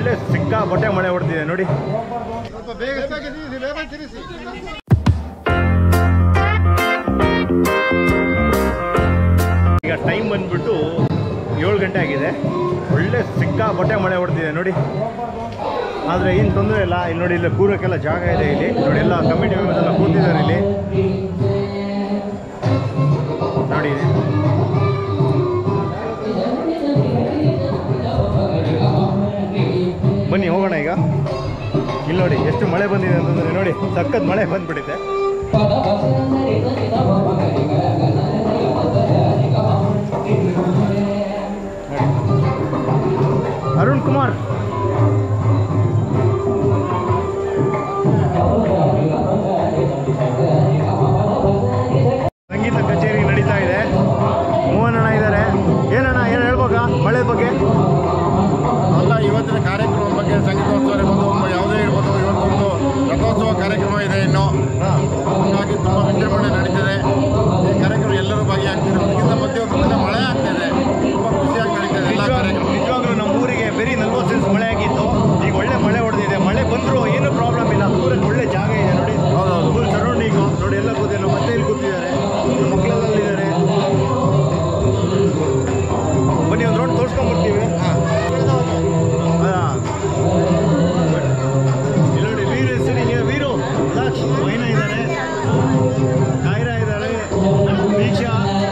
ಒಳ್ಳೆ ಸಿಕ್ಕಾಪಟ್ಟೆ ಮಳೆ ಹೊಡೆದಿದೆ ನೋಡಿ ಸ್ವಲ್ಪ ಬೇಗ ಸಾಗಿಸಿ ಬೇಗ ತಿರುಗಿಸಿ ಈಗ ಟೈಮ್ ಬಂದ್ಬಿಟ್ಟು ಏಳು ಗಂಟೆ ಆಗಿದೆ ಒಳ್ಳೆ ಸಿಕ್ಕಾಪಟ್ಟೆ ಮಳೆ ಹೊಡೆದಿದೆ ನೋಡಿ ಆದರೆ ಏನು ತೊಂದರೆ ಇಲ್ಲ ಇಲ್ಲಿ ನೋಡಿ ಇಲ್ಲಿ ಕೂರೋಕ್ಕೆಲ್ಲ ಜಾಗ ಇದೆ ಇಲ್ಲಿ ನೋಡಿ ಎಲ್ಲ ಕಮಿಟಿ ಮೆಂಬರ್ಸ್ ಎಲ್ಲ ಕೂತಿದ್ದಾರೆ ಇಲ್ಲಿ ನೋಡಿ ಬನ್ನಿ ಹೋಗೋಣ ಈಗ ಇಲ್ಲಿ ನೋಡಿ ಎಷ್ಟು ಮಳೆ ಬಂದಿದೆ ಅಂತಂದರೆ ನೋಡಿ ಸಖತ್ ಮಳೆ ಬಂದ್ಬಿಟ್ಟಿದೆ ಅರುಣ್ ಕುಮಾರ್ ಸಂಗೀತ ಕಚೇರಿ ನಡೀತಾ ಇದೆ ಮೋಹನ್ ಅಣ್ಣ ಇದ್ದಾರೆ ಏನಣ್ಣ ಏನು ಹೇಳ್ಬೇಕಾ ಮಳೆ ಬಗ್ಗೆ ಅಲ್ಲ ಇವತ್ತಿನ ಕಾರ್ಯಕ್ರಮದ ಬಗ್ಗೆ ಸಂಗೀತೋತ್ಸವ ಇರ್ಬೋದು ಯಾವುದೇ ಇರ್ಬೋದು ಇವತ್ತೊಂದು ರಥೋತ್ಸವ ಕಾರ್ಯಕ್ರಮ ಇದೆ ಇನ್ನು ಹಾಂ ಹಾಗಾಗಿ ತುಂಬ ವಿಜೃಂಭಣೆ ನಡೀತಿದೆ ಈ ಕಾರ್ಯಕ್ರಮ ಎಲ್ಲರೂ ಭಾಗಿಯಾಗ್ತಿದೆ ಅದಕ್ಕಿಂತ ಮಧ್ಯೆ ಒಂದು ಕಡೆ ಮಳೆ ಆಗ್ತಿದೆ ತುಂಬ ಖುಷಿಯಾಗಿ ನಡೀತಿದೆ ಎಲ್ಲ ಕಾರ್ಯಕ್ರಮ ನಿಜವಾಗ್ಲೂ ನಮ್ಮ ಊರಿಗೆ ಬರೀ ನಲ್ವತ್ತು ಸೆನ್ಸ್ ಮಳೆ ಆಗಿತ್ತು ಈಗ ಒಳ್ಳೆ ಮಳೆ ಹೊಡೆದಿದೆ ಮಳೆ ಬಂದರೂ ಏನೂ ಪ್ರಾಬ್ಲಮ್ ಇಲ್ಲ ಊರಲ್ಲಿ ಒಳ್ಳೆ ಜಾಗ ಇದೆ ನೋಡಿ ಹೌದೌದು. ಫುಲ್ ಸರೌಂಡಿಂಗು ನೋಡಿ ಎಲ್ಲ ಕೂತಿದ್ದಾರೆ ನಮ್ಮ ಮತ್ತೆ ಇಲ್ಲಿ ಕೂತಿದ್ದಾರೆ ನಮ್ಮ ಮಕ್ಕಳೆಲ್ಲ ಅಲ್ಲಿದ್ದಾರೆ ಬನ್ನಿ ಒಂದು ರೋಡ್ ತೋರಿಸ್ಕೊಂಡ್ಬರ್ತೀವಿ ಇಲ್ಲಿ ನೋಡಿ ವೀರ ಹೆಸರಿ ವೀರು ದಾಕ್ಷ್ ವೈನ ಇದ್ದಾರೆ ಕಾಯ್ರಾ ಇದ್ದಾರೆ ದೀಕ್ಷಾ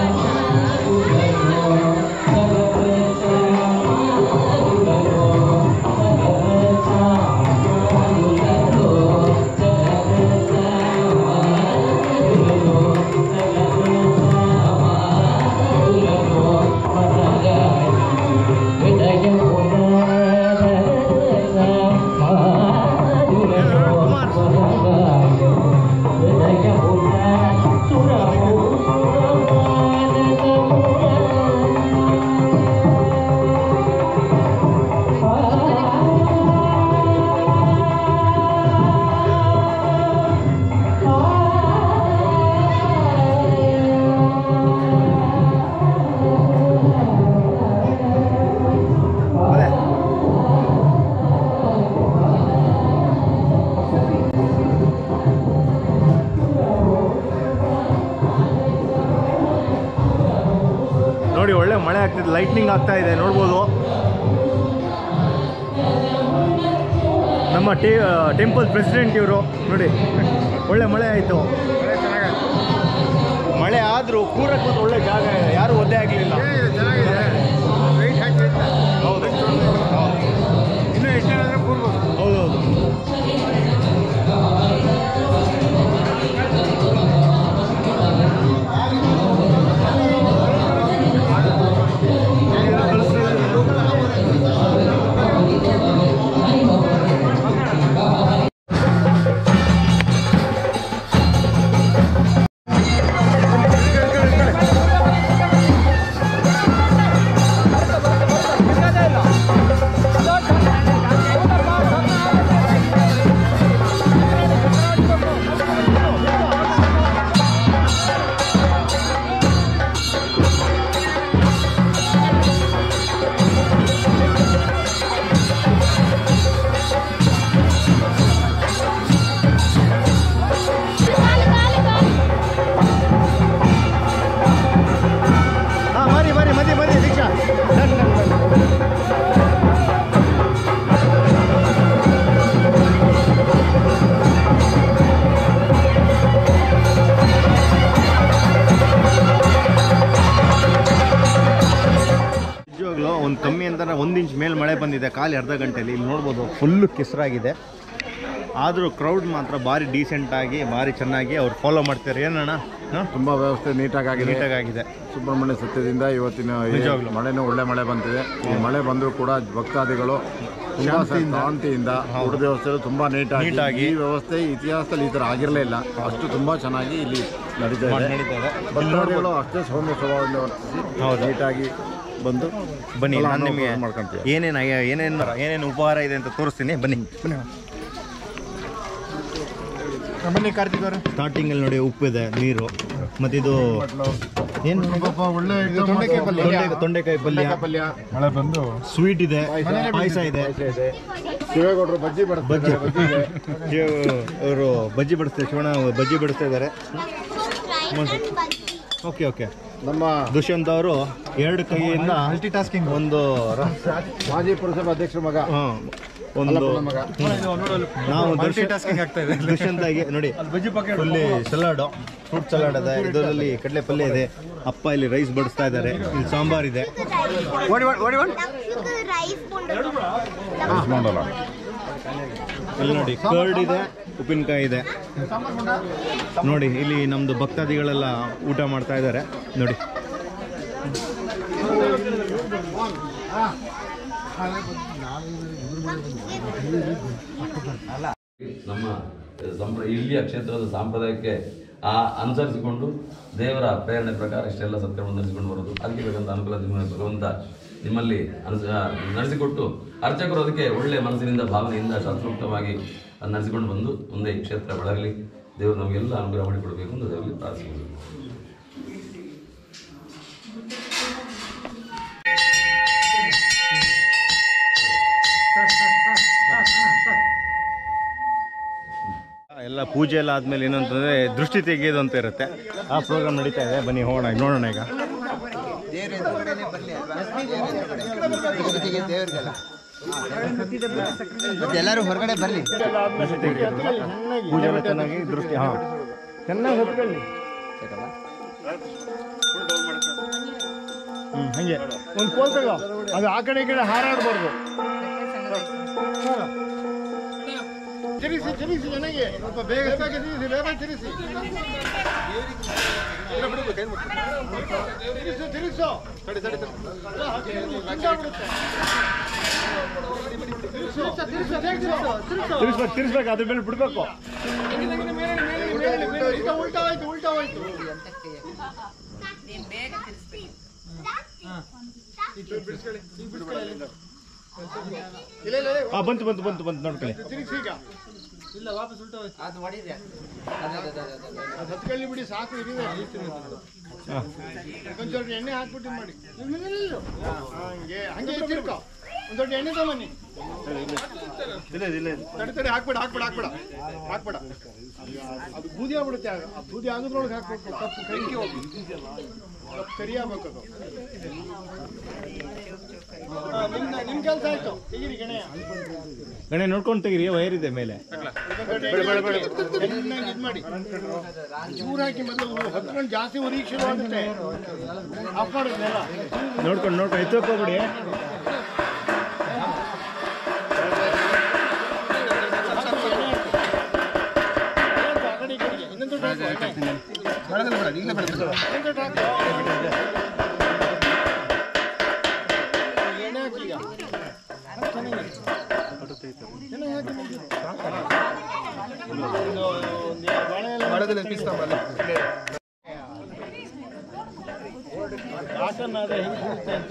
ಅದೇ ನೋಡಿ ಒಳ್ಳೆ ಮಳೆ ಆಗ್ತಿದೆ ಲೈಟ್ನಿಂಗ್ ಆಗ್ತಾ ಇದೆ ನೋಡ್ಬೋದು ನಮ್ಮ ಟೇ ಟೆಂಪಲ್ ಪ್ರೆಸಿಡೆಂಟ್ ಇವರು ನೋಡಿ ಒಳ್ಳೆ ಮಳೆ ಆಯಿತು ಮಳೆ ಆದರೂ ಕೂರಕ್ಕೆ ಒಂದು ಒಳ್ಳೆ ಜಾಗ ಇದೆ ಯಾರು ಒದ್ದೆ ಆಗಲಿಲ್ಲ ಚೆನ್ನಾಗಿದೆ ವೆಯ್ಟ್ ಹಾಕಿದ್ರೆ ಹೌದು ಇನ್ನೂ ಎಷ್ಟು ಜನ ಆದರೆ ಕೂರ್ಬೋದು ಹೌದೌದು ಹಾಂ ಬನ್ನಿ ಬನ್ನಿ ಮದಿ ಮದಿ ದೀಕ್ಷಾ ಡನ್ ಡನ್ ಡನ್ ನಿಜವಾಗ್ಲೂ ಒಂದು ಕಮ್ಮಿ ಅಂತಾನೆ ಒಂದು ಇಂಚ್ ಮೇಲೆ ಮಳೆ ಬಂದಿದೆ ಖಾಲಿ ಅರ್ಧ ಗಂಟೆಲಿ ಇಲ್ಲಿ ನೋಡ್ಬೋದು ಫುಲ್ಲು ಕೆಸರಾಗಿದೆ ಆದರೂ ಕ್ರೌಡ್ ಮಾತ್ರ ಭಾರಿ ಡೀಸೆಂಟಾಗಿ ಭಾರಿ ಚೆನ್ನಾಗಿ ಅವ್ರು ಫಾಲೋ ಮಾಡ್ತಾರೆ ಏನಣ್ಣ ಹಾಂ ತುಂಬ ವ್ಯವಸ್ಥೆ ನೀಟಾಗಿ ಆಗಿದೆ ನೀಟಾಗಿದೆ ಸುಬ್ರಹ್ಮಣ್ಯ ಸತ್ಯದಿಂದ ಇವತ್ತಿನ ಈ ನಿಜವಾಗ್ಲೂ. ಮಳೆನೂ ಒಳ್ಳೆ ಮಳೆ ಬಂದಿದೆ ಈ ಮಳೆ ಬಂದರೂ ಕೂಡ ಭಕ್ತಾದಿಗಳು ತುಂಬಾ ಶಾಂತಿಯಿಂದ. ಶಾಂತಿಯಿಂದ ಹೌದು. ಊಟದ ವ್ಯವಸ್ಥೆ ತುಂಬಾ ನೀಟಾಗಿ ನೀಟಾಗಿ. ಈ ವ್ಯವಸ್ಥೆ ಇತಿಹಾಸದಲ್ಲಿ ಈ ಥರ ಆಗಿರಲೇ ಇಲ್ಲ ಅಷ್ಟು ತುಂಬಾ ಚೆನ್ನಾಗಿ ಇಲ್ಲಿ ನಡೀತಾ ಇದೆ ನಡೀತಾ ಇದೆ ಭಕ್ತಾದಿಗಳು ಅಷ್ಟೇ ಸೌಮ್ಯ ಸ್ವಭಾವದಿಂದ ವರ್ತಿಸಿ ಹೌದು. ನೀಟಾಗಿ ಬಂದು ಬನ್ನಿ ಎಲ್ಲ ನಾನು ನಿಮಗೆ ಅನುಭವ ಮಾಡ್ಕೊಂತೀವಿ ಏನೇನು ಏನೇನು ಏನೇನು ಉಪಹಾರ ಇದೆ ಅಂತ ತೋರಿಸ್ತೀನಿ ಬನ್ನಿ ಬನ್ನಿ ಬನ್ನಿ ಕಾರ್ತಿಕ್ ಅವರೇ ಸ್ಟಾರ್ಟಿಂಗಲ್ಲಿ ನೋಡಿ ಉಪ್ಪಿದೆ ನೀರು ಮತ್ತು ಇದು ಏನು ಪಾಪ ಒಳ್ಳೆ ಇದು ತೊಂಡೆಕಾಯಿ ಪಲ್ಯ. ತೊಂಡೆ ತೊಂಡೆಕಾಯಿ ಪಲ್ಯ ತೊಂಡೆಕಾಯಿ ಪಲ್ಯ ಮಳೆ ಬಂದು ಸ್ವೀಟ್ ಇದೆ ಮನೇಲೆ ಪಾಯಸ ಇದೆ ಶಿವೇಗೌಡರು ಬಜ್ಜಿ ಬಜ್ಜಿ ಬಡ್ತಾರೆ ಬಜ್ಜಿ ಇದೆ ಅವರು ಬಜ್ಜಿ ಬಡಿಸ್ತಾರೆ ಶಿವಣ್ಣ ಬಜ್ಜಿ ಬಡಿಸ್ತಾ ಇದ್ದಾರೆ ಓಕೆ ಓಕೆ ನಮ್ಮ ದುಷ್ಯಂತ್ ಅವರು ಎರಡು ಕೈಯಿಂದ ಮಲ್ಟಿ ಟಾಸ್ಕಿಂಗ್ ಒಂದು ರ- ಮಾಜಿ ಪುರಸಭಾ ಅಧ್ಯಕ್ಷರ ಮಗ ಹಾ, ಒಂದು ಅಲ್ಲಪ್ಪನ ಮಗ ನಾವು ಮಲ್ಟಿ ದರ್ಶನ್ ಟಾಸ್ಕಿಂಗ್ ಆಗ್ತಾ ಇದೆ ದುಷ್ಯಂತಾಗಿ ನೋಡಿ ಫುಲ್ಲಿ ಸಲಾಡ್ ಫ್ರೂಟ್ ಸಲಾಡ್ ಇದೆ ಇದರಲ್ಲಿ ಕಡಲೆ ಪಲ್ಯ ಇದೆ ಅಪ್ಪ ಇಲ್ಲಿ ರೈಸ್ ಬಡಿಸ್ತಾ ಇದ್ದಾರೆ ಇಲ್ಲಿ ಸಾಂಬಾರ್ ಇದೆ ರೈಸ್ ಇಲ್ಲಿ ನೋಡಿ ಕರ್ಡ್ ಇದೆ ಉಪ್ಪಿನಕಾಯಿ ಇದೆ ನೋಡಿ ಇಲ್ಲಿ ನಮ್ದು ಭಕ್ತಾದಿಗಳೆಲ್ಲ ಊಟ ಮಾಡ್ತಾ ಇದ್ದಾರೆ ನೋಡಿ ನಮ್ಮ ಸಂಪ್ರ ಇಲ್ಲಿಯ ಕ್ಷೇತ್ರದ ಸಾಂಪ್ರದಾಯಕ್ಕೆ ಆ ಅನುಸರಿಸಿಕೊಂಡು ದೇವರ ಪ್ರೇರಣೆ ಪ್ರಕಾರ ಇಷ್ಟೆಲ್ಲ ಸತ್ಕರ್ಮ ನಡೆಸಿಕೊಂಡು ಬರೋದು ಅದಕ್ಕೆ ಬೇಕಂತ ಅನುಕೂಲ ನಿಮ್ಮ ಭಗವಂತ ನಿಮ್ಮಲ್ಲಿ ಅನುಸ ನಡೆಸಿಕೊಟ್ಟು ಅರ್ಚಕರು ಅದಕ್ಕೆ ಒಳ್ಳೆಯ ಮನಸ್ಸಿನಿಂದ ಭಾವನೆಯಿಂದ ಶಾಸ್ತ್ರೋಕ್ತವಾಗಿ ಅದು ನಡೆಸಿಕೊಂಡು ಬಂದು ಮುಂದೆ ಈ ಕ್ಷೇತ್ರ ಬೆಳಗಲಿ ದೇವರು ನಮಗೆಲ್ಲ ಅನುಗ್ರಹ ಮಾಡಿಕೊಡಬೇಕು ಅಂತ ದೇವರಲ್ಲಿ ಪ್ರಾರ್ಥಿಸುವುದು ಎಲ್ಲ ಪೂಜೆ ಎಲ್ಲ ಆದ್ಮೇಲೆ ಏನಂತಂದ್ರೆ ದೃಷ್ಟಿ ತೆಗೆಯೋದು ಅಂತ ಇರುತ್ತೆ ಆ ಪ್ರೋಗ್ರಾಮ್ ನಡೀತಾ ಇದೆ ಬನ್ನಿ ಹೋಗೋಣ ಈಗ ನೋಡೋಣ ಈಗ ಎಲ್ಲರೂ ಹೊರಗಡೆ ಬರ್ಲಿ ದೃಷ್ಟಿ ತೆಗೆಯೋದು ಪೂಜೆ ಎಲ್ಲ ಚೆನ್ನಾಗಿ ದೃಷ್ಟಿ ಹಾ ಚೆನ್ನಾಗಿ ಹೊತ್ಕೊಳ್ಳಿ ಹ್ಮ್ ಹಂಗೆ ಒಂದು ಕೋಲ್ ತಗೋ ಅದು ಆ ಕಡೆ ಈ ಕಡೆ ಹಾರಾಡಬಾರ್ದು ತಿರುಗಿಸಿ ತಿರುಗಿಸಿ ನನಗೆ ಸ್ವಲ್ಪ ಬೇಗ ಬೇಗ ತಿರುಗಿಸಿ ಬೇಗ ತಿರುಗಿಸಿ ತಿರುಗಿಸು ತಿರುಗಿಸು ತಡಿ ತಡಿ ತಡಿ. ಹಂಗಾಗ್ಬಿಡುತ್ತೆ. ತಿರುಗಿಸು, ತಿರುಗಿಸು, ಬೇಗ ತಿರುಗಿಸು, ತಿರುಗಿಸು. ತಿರ್ಸ್ಬೇಕು ತಿರ್ಸ್ಬೇಕು ಅದ್ರ ಮೇಲೆ ಬಿಡ್ಬೇಕು ಹಿಂಗೆ, ಮೇಲೆ, ಮೇಲೆ, ಮೇಲೆ, ಮೇಲೆ. ಉಲ್ಟಾ ಉಲ್ಟಾ ಹೋಯ್ತು ಉಲ್ಟಾ ಹೋಯ್ತು ಇಲ್ಲ ಇಲ್ಲ ಇಲ್ಲ. ಆ ಬಂತು ಬಂತು ಬಂತು ಬಂತು ನೋಡ್ಕೊಳ್ಳಿ ತಿರುಗಿಸಿ ಈಗ ಇಲ್ಲ ವಾಪಸ್ ಉಲ್ಟಾ ಹೋಯ್ತು ಅದು ಹತ್ಕೊಳ್ಳಿ ಬಿಡಿ ಸಾಕು ಇರಿವೆ ಹಾ ಒಂದ್ ಸ್ವಲ್ಪ ಎಣ್ಣೆ ಹಾಕ್ಬಿಟ್ಟು ಇದ್ ಮಾಡಿ ಇಲ್ಲ, ಇಲ್ಲ, ಇಲ್ಲ. ಹಂಗೆ ಹಂಗೆ ತಿರ್ಕೊ ಒಂದ್ ದೊಡ್ಡ ಎಣ್ಣೆ ತಗೊಂಬನ್ನಿ ಇಲ್ಲ ಇಲ್ಲ ತಡಿ ತಡಿ ಹಾಕ್ಬೇಡ ಹಾಕ್ಬೇಡ ಹಾಕ್ಬೇಡ ಹಾಕ್ಬೇಡ ಅದು ಬೂದಿ ಆಗ್ಬಿಡುತ್ತೆ ಆಗ. ಆ ಬೂದಿ ಆಗೋದ್ರೊಳಗೆ ಹಾಕ್ಬೇಕು ಕಪ್ಪು ಕೈಗೆ ಹೋಗಿ ಕಪ್ಪು ಕರಿ ಆಗ್ಬೇಕು ಅದು ಹಾ, ನಿಮ್ ನಿಮ್ ಕೆಲಸ ಆಯ್ತು ತೆಗೀರಿ ಗಣೆಯ ಗಣೆ ನೋಡ್ಕೊಂಡು ತೆಗೀರಿ ವೈರ್ ಇದೆ ಮೇಲೆ ಚೆನ್ನಾಗಿ ಇದ್ ಮಾಡಿ ಚೂರು ಹಾಕಿ ಮೊದಲು ಹತ್ಕೊಂಡು ಜಾಸ್ತಿ ಉರಿ ಶುರು ಆಗುತ್ತೆ ಆಫ್ ಮಾಡೋದನ್ನೆಲ್ಲ ನೋಡ್ಕೊಂಡು ನೋಡ್ಕೊಂಡು ಎತ್ತೋಕೋಗ್ಬಿಡಿ ಆ ಕಡೆ ಈ ಕಡೆಗೆ. ಇನ್ನೊಂದ್ ದೊಡ್ಡ ಹಾಕು, ಎಣ್ಣೆ. ಇನ್ನೊಂದ್ ದೊಡ್ಡ ಹಾಕು. ಎಣ್ಣೆ ಹಾಕಿ ಈಗ. ಚೆನ್ನಾಗಿ. ಚೆನ್ನಾಗಿ ಹಾಕಿ ಮುಗ್ದು. ಒಂದು- ಒಂದು ಬಾಳೆ ಎಲೆ ಕಾಟನ್ ಆದ್ರೆ ಹೆಂಗ್ ಬೀಳುತ್ತೆ ಅಂತ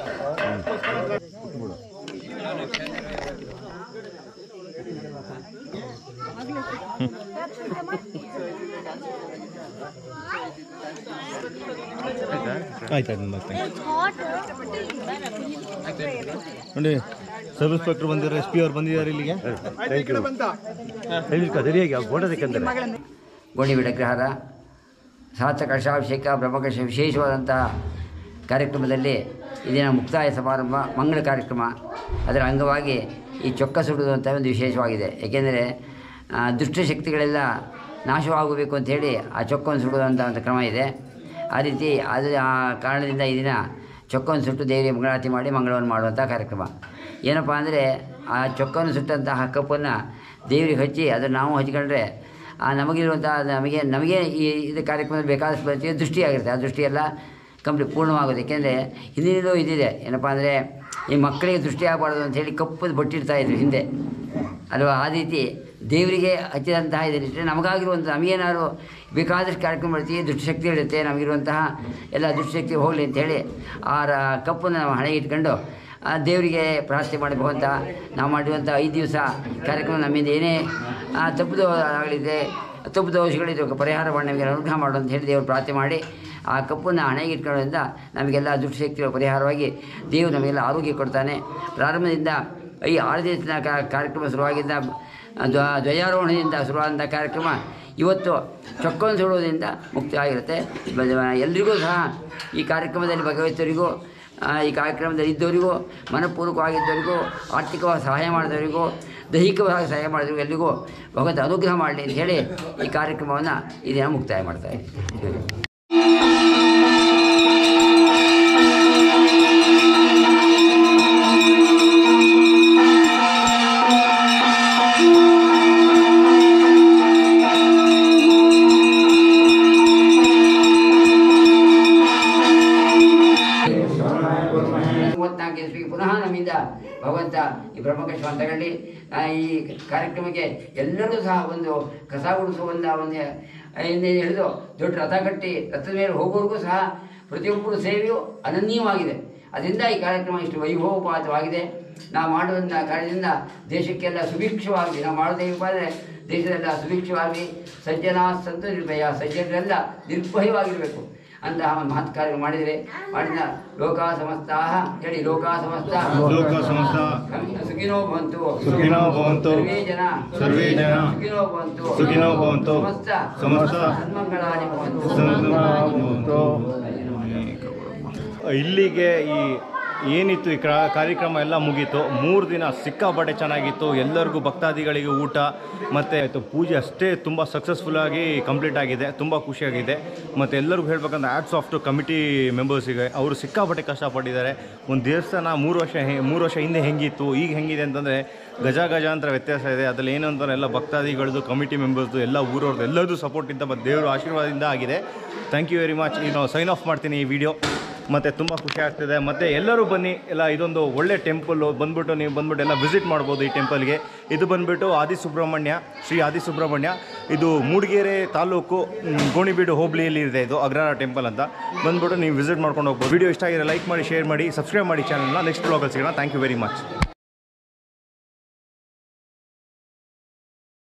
ಆಯ್ತು ಆಯ್ತು ಮತ್ತೆ ನೋಡಿ ಸಬ್ ಇನ್ಸ್ಪೆಕ್ಟರ್ ಬಂದಿದ್ದಾರೆ ಎಸ್ ಪಿ ಅವ್ರು ಬಂದಿದ್ದಾರೆ ಇಲ್ಲಿಗೆ ಆಯ್ತು, ಈ ಕಡೆ ಬಂತ ಗೋಣಿ ವಿಗ್ರಹದ ಸಹಸ್ರ ಕಳಶಾಭಿಷೇಕ ಬ್ರಹ್ಮಕಲಶ ವಿಶೇಷವಾದಂಥ ಕಾರ್ಯಕ್ರಮದಲ್ಲಿ ಇದಿನ ಮುಕ್ತಾಯ ಸಮಾರಂಭ ಮಂಗಳ ಕಾರ್ಯಕ್ರಮ ಅದರ ಅಂಗವಾಗಿ ಈ ಚೊಕ್ಕ ಸುಡುವುದು ಅಂತ ಒಂದು ವಿಶೇಷವಾಗಿದೆ ಏಕೆಂದರೆ ಆ, ದುಷ್ಟಶಕ್ತಿಗಳೆಲ್ಲ ನಾಶವಾಗಬೇಕು ಅಂಥೇಳಿ ಆ ಚೊಕ್ಕವನ್ನು ಸುಡುವಂಥ ಒಂದು ಕ್ರಮ ಇದೆ ಆ ರೀತಿ ಅದು ಆ ಕಾರಣದಿಂದ ಈ ದಿನ ಚೊಕ್ಕವನ್ನು ಸುಟ್ಟು ದೇವರಿಗೆ ಮಂಗಳಾರತಿ ಮಾಡಿ ಮಂಗಳವನ್ನು ಮಾಡುವಂಥ ಕಾರ್ಯಕ್ರಮ ಏನಪ್ಪ ಅಂದರೆ ಆ ಚೊಕ್ಕವನ್ನು ಸುಟ್ಟಂತಹ ಕಪ್ಪನ್ನು ದೇವರಿಗೆ ಹಚ್ಚಿ ಅದನ್ನು ನಾವು ಹಚ್ಕೊಂಡ್ರೆ ಆ ನಮಗಿರುವಂಥ ನಮಗೆ ನಮಗೆ ಈ ಇದು ಕಾರ್ಯಕ್ರಮದಲ್ಲಿ ಬೇಕಾದಷ್ಟು ಬರ್ತೀವಿ ದೃಷ್ಟಿಯಾಗಿರುತ್ತೆ ಆ ದೃಷ್ಟಿಯೆಲ್ಲ ಕಂಪ್ಲೀಟ್ ಪೂರ್ಣವಾಗೋದು ಏಕೆಂದರೆ ಹಿಂದಿನಿಂದಲೂ ಇದಿದೆ ಏನಪ್ಪ ಅಂದರೆ ಈ ಮಕ್ಕಳಿಗೆ ದೃಷ್ಟಿ ಆಗಬಾರ್ದು ಅಂತ ಹೇಳಿ ಕಪ್ಪದು ಬಟ್ಟಿರ್ತಾ ಇದ್ರು ಹಿಂದೆ ಅಲ್ವಾ ಆ ರೀತಿ ದೇವರಿಗೆ ಹಚ್ಚಿದಂತಹ ಇದನ್ನಿಟ್ಟರೆ ನಮಗಾಗಿರುವಂಥ ನಮಗೇನಾದ್ರು ಬೇಕಾದಷ್ಟು ಕಾರ್ಯಕ್ರಮ ಮಾಡ್ತೀವಿ ದುಷ್ಟಶಕ್ತಿ ಇರುತ್ತೆ ನಮಗಿರುವಂತಹ ಎಲ್ಲ ದುಷ್ಟಶಕ್ತಿ ಹೋಗಲಿ ಅಂತೇಳಿ ಆ ರ- ಕಪ್ಪನ್ನು ನಾವು ಹಣೆಗೆ ಇಟ್ಕೊಂಡು ಆ ದೇವರಿಗೆ ಪ್ರಾರ್ಥನೆ ಮಾಡಬೇಕು ಅಂತ ನಾವು ಮಾಡಿರುವಂಥ ಐದು ದಿವಸ ಕಾರ್ಯಕ್ರಮ ನಮ್ಮಿಂದ ಏನೇ ಆ, ತಪ್ಪು ಆಗಲಿದೆ ತಪ್ಪು ದೋಷಗಳಿದ್ದು ಪರಿಹಾರ ಮಾಡಿ ನಮಗೆ ಅನುಗ್ರಹ ಮಾಡು ಅಂತ ಹೇಳಿ ದೇವರು ಪ್ರಾರ್ಥನೆ ಮಾಡಿ ಆ ಕಪ್ಪನ್ನು ಹಣೆಗೆ ಇಟ್ಕೊಳ್ಳೋದ್ರಿಂದ ನಮಗೆಲ್ಲ ದುಷ್ಟಶಕ್ತಿಗಳ ಪರಿಹಾರವಾಗಿ ದೇವರು ನಮಗೆಲ್ಲ ಆರೋಗ್ಯ ಕೊಡ್ತಾನೆ ಪ್ರಾರಂಭದಿಂದ ಈ ಆರು ದಿವಸದ ಕಾ- ಕಾರ್ಯಕ್ರಮ ಶುರುವಾಗಿದ್ದ ಧ್ವ ಧ್ವಜಾರೋಹಣದಿಂದ ಶುರುವಾದಂಥ ಕಾರ್ಯಕ್ರಮ ಇವತ್ತು ಚೊಕ್ಕೊಂಡು ಸುಡುವುದರಿಂದ ಮುಕ್ತವಾಗಿರುತ್ತೆ ಬ- ಎಲ್ರಿಗೂ ಸಹ ಈ ಕಾರ್ಯಕ್ರಮದಲ್ಲಿ ಭಾಗವಹಿಸೋರಿಗೂ ಆ, ಈ ಕಾರ್ಯಕ್ರಮದಲ್ಲಿ ಇದ್ದವರಿಗೂ ಮನಪೂರ್ವಕವಾಗಿದ್ದವರಿಗೂ ಆರ್ಥಿಕವಾಗಿ ಸಹಾಯ ಮಾಡಿದವರಿಗೂ ದೈಹಿಕವಾಗಿ ಸಹಾಯ ಮಾಡಿದವರಿಗೂ ಎಲ್ರಿಗೂ ಭಗವಂತ ಅನುಗ್ರಹ ಮಾಡಲಿ ಅಂತ ಹೇಳಿ ಈ ಕಾರ್ಯಕ್ರಮವನ್ನು ಈ ದಿನ ಮುಕ್ತಾಯ ಮಾಡ್ತಾ ಇದ್ದೀನಿ ಮೂವತ್ನಾಲ್ಕು ಇಸ್ವಿಗೆ ಪುನಃ ನಮ್ಮಿಂದ ಭಗವಂತ ಈ ಬ್ರಹ್ಮಕಶ್ವ ತಗೊಳ್ಳಿ ಆ, ಈ ಕಾರ್ಯಕ್ರಮಕ್ಕೆ ಎಲ್ಲರೂ ಸಹ ಒಂದು ಕಸ ಗುಡಿಸುವ ಒಂದು ಒಂದು ಹಿಂದೆ ಹಿಡಿದು ದೊಡ್ಡ ರಥ ಕಟ್ಟಿ ರಥದ ಮೇಲೆ ಹೋಗೋರಿಗೂ ಸಹ ಪ್ರತಿಯೊಬ್ಬರು ಸೇವೆಯು ಅನನ್ಯವಾಗಿದೆ ಅದರಿಂದ ಈ ಕಾರ್ಯಕ್ರಮ ಇಷ್ಟು ವೈಭವಪಾತವಾಗಿದೆ ನಾವು ಮಾಡುವಂಥ ಕಾರ್ಯದಿಂದ ದೇಶಕ್ಕೆಲ್ಲ ಸುಭಿಕ್ಷವಾಗಿ ನಾವು ಮಾಡೋದೇನಪ್ಪ ಅಂದರೆ ದೇಶದೆಲ್ಲ ಸುಭಿಕ್ಷವಾಗಿ ಸಜ್ಜನ ಸಂತು ನಿರ್ಭಯ ಸಜ್ಜನರೆಲ್ಲ ನಿರ್ಭಯವಾಗಿರಬೇಕು ಅಂತಹ ಒಂದು ಮಹತ್ ಕಾರ್ಯ ಮಾಡಿದರೆ ಮಾಡಿದ ಲೋಕ ಸಮಸ್ತ ಹೇಳಿ ಲೋಕ ಸಮಸ್ತ ಲೋಕ ಸಮಸ್ತ ಸುಖಿನೋ ಭವಂತು ಸುಖಿನೋ ಭವಂತು. ಸರ್ವೇ ಜನ ಸರ್ವೇ ಜನ ಸುಖಿನೋ ಭವಂತು ಸುಖಿನೋ ಭವಂತು. ಸಮಸ್ತ ಸಮಸ್ತ ಸನ್ಮಂಗಳಾನಿ ಭವಂತು ಇಲ್ಲಿಗೆ ಈ ಏನಿತ್ತು ಈ ಕ್ರಾ- ಕಾರ್ಯಕ್ರಮ ಎಲ್ಲ ಮುಗೀತು ಮೂರು ದಿನ ಸಿಕ್ಕಾಪಟ್ಟೆ ಚೆನ್ನಾಗಿತ್ತು ಎಲ್ಲರಿಗೂ ಭಕ್ತಾದಿಗಳಿಗೆ ಊಟ ಮತ್ತು ಪೂಜೆ ಅಷ್ಟೇ ತುಂಬ ಸಕ್ಸಸ್ಫುಲ್ಲಾಗಿ ಕಂಪ್ಲೀಟ್ ಆಗಿದೆ ತುಂಬ ಖುಷಿಯಾಗಿದೆ ಮತ್ತು ಎಲ್ಲರಿಗೂ ಹೇಳ್ಬೇಕಂದ್ರೆ ಆ್ಯಡ್ಸ್ ಆಫ್ ಟು ಕಮಿಟಿ ಮೆಂಬರ್ಸಿಗೆ ಅವರು ಸಿಕ್ಕಾಪಟ್ಟೆ ಕಷ್ಟಪಟ್ಟಿದ್ದಾರೆ ಒಂದು ದೇವಸ್ಥಾನ ಮೂರು ವರ್ಷ ಹೆ ಮೂರು ವರ್ಷ ಹಿಂದೆ ಹೆಂಗಿತ್ತು ಈಗ ಹೆಂಗಿದೆ ಅಂತಂದರೆ ಗಜ ಗಜಾಂತರ ವ್ಯತ್ಯಾಸ ಇದೆ ಅದರಲ್ಲಿ ಏನು ಅಂತಾರೆ ಎಲ್ಲ ಭಕ್ತಾದಿಗಳದ್ದು ಕಮಿಟಿ ಮೆಂಬರ್ಸ್ದು ಎಲ್ಲ ಊರವ್ರದ್ದು ಎಲ್ಲರದ್ದು ಸಪೋರ್ಟಿಂದ ಮತ್ತು ದೇವರ ಆಶೀರ್ವಾದದಿಂದ ಆಗಿದೆ ಥ್ಯಾಂಕ್ ಯು ವೆರಿ ಮಚ್ ಈಗ ಸೈನ್ ಆಫ್ ಮಾಡ್ತೀನಿ ಈ ವಿಡಿಯೋ ಮತ್ತು ತುಂಬ ಖುಷಿ ಆಗ್ತಿದೆ ಮತ್ತು ಎಲ್ಲರೂ ಬನ್ನಿ ಎಲ್ಲ ಇದೊಂದು ಒಳ್ಳೆ ಟೆಂಪಲ್ಲು ಬಂದ್ಬಿಟ್ಟು ನೀವು ಬಂದ್ಬಿಟ್ಟು ಎಲ್ಲ ವಿಸಿಟ್ ಮಾಡ್ಬೋದು ಈ ಟೆಂಪಲ್ಗೆ ಇದು ಬಂದ್ಬಿಟ್ಟು ಆದಿ ಸುಬ್ರಹ್ಮಣ್ಯ ಶ್ರೀ ಆದಿ ಸುಬ್ರಹ್ಮಣ್ಯ ಇದು ಮೂಡಿಗೆರೆ ತಾಲೂಕು ಮ್, ಗೋಣಿಬೀಡು ಹೋಬಳಿಯಲ್ಲಿ ಇದೆ ಇದು ಅಗ್ರಹಾರ ಟೆಂಪಲ್ ಅಂತ ಬಂದ್ಬಿಟ್ಟು ನೀವು ವಿಸಿಟ್ ಮಾಡ್ಕೊಂಡು ಹೋಗ್ಬೋದು ವಿಡಿಯೋ ಇಷ್ಟ ಆಗಿದ್ರೆ ಲೈಕ್ ಮಾಡಿ ಶೇರ್ ಮಾಡಿ ಸಬ್ಸ್ಕ್ರೈಬ್ ಮಾಡಿ ಚಾನಲ್ನ ನೆಕ್ಸ್ಟ್ ಬ್ಲಾಗಲ್ಲಿ ಸಿಗೋಣ ಥ್ಯಾಂಕ್ ಯು ವೆರಿ ಮಚ್